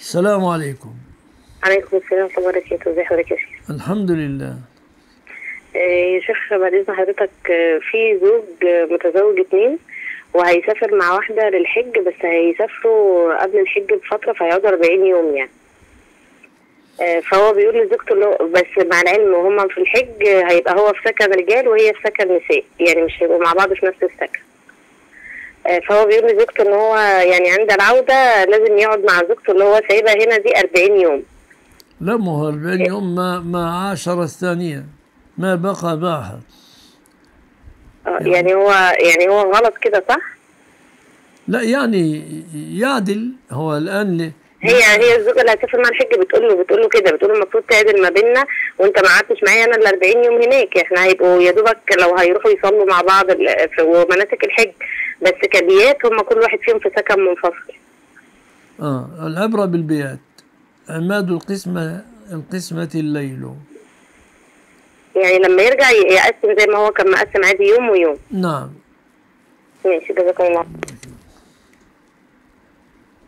السلام عليكم عليكم السلام ورحمة الله وبركاته ازي حضرتك يا شيخ الحمد لله آه، يا شيخ بعد اذن حضرتك آه، في زوج آه، متزوج اتنين وهيسافر مع واحدة للحج بس هيسافروا قبل الحج بفترة فهيقعدوا 40 يوم يعني آه، فهو بيقول لزوجته اللي هو- بس مع العلم وهم في الحج آه، هيبقى هو في سكن رجال وهي في سكن نساء يعني مش هيبقوا مع بعض في نفس السكن آه، فهو بيقول لزوجته ان هو يعني عند العودة لازم يقعد مع زوجته اللي هو سايبها هنا دي 40 يوم لا ما هو 40 يوم ما ما عاشر الثانية ما بقى معها آه، يعني هو يعني هو غلط كده صح؟ لا يعني يعدل هو الآن ل- هي هي الزوجه اللي هتسافر مع الحج بتقول له بتقول له كده بتقول له المفروض تعدل ما بيننا وانت ما قعدتش معايا انا ال 40 يوم هناك احنا هيبقوا يا دوبك لو هيروحوا يصلوا مع بعض ال- في مناسك الحج بس كبيات هم كل واحد فيهم في سكن منفصل آه العبرة بالبيات عماد القسمة القسمة الليل يعني لما يرجع ي- يقسم زي ما هو كان مقسم عادي يوم ويوم نعم ماشي جزاكم الله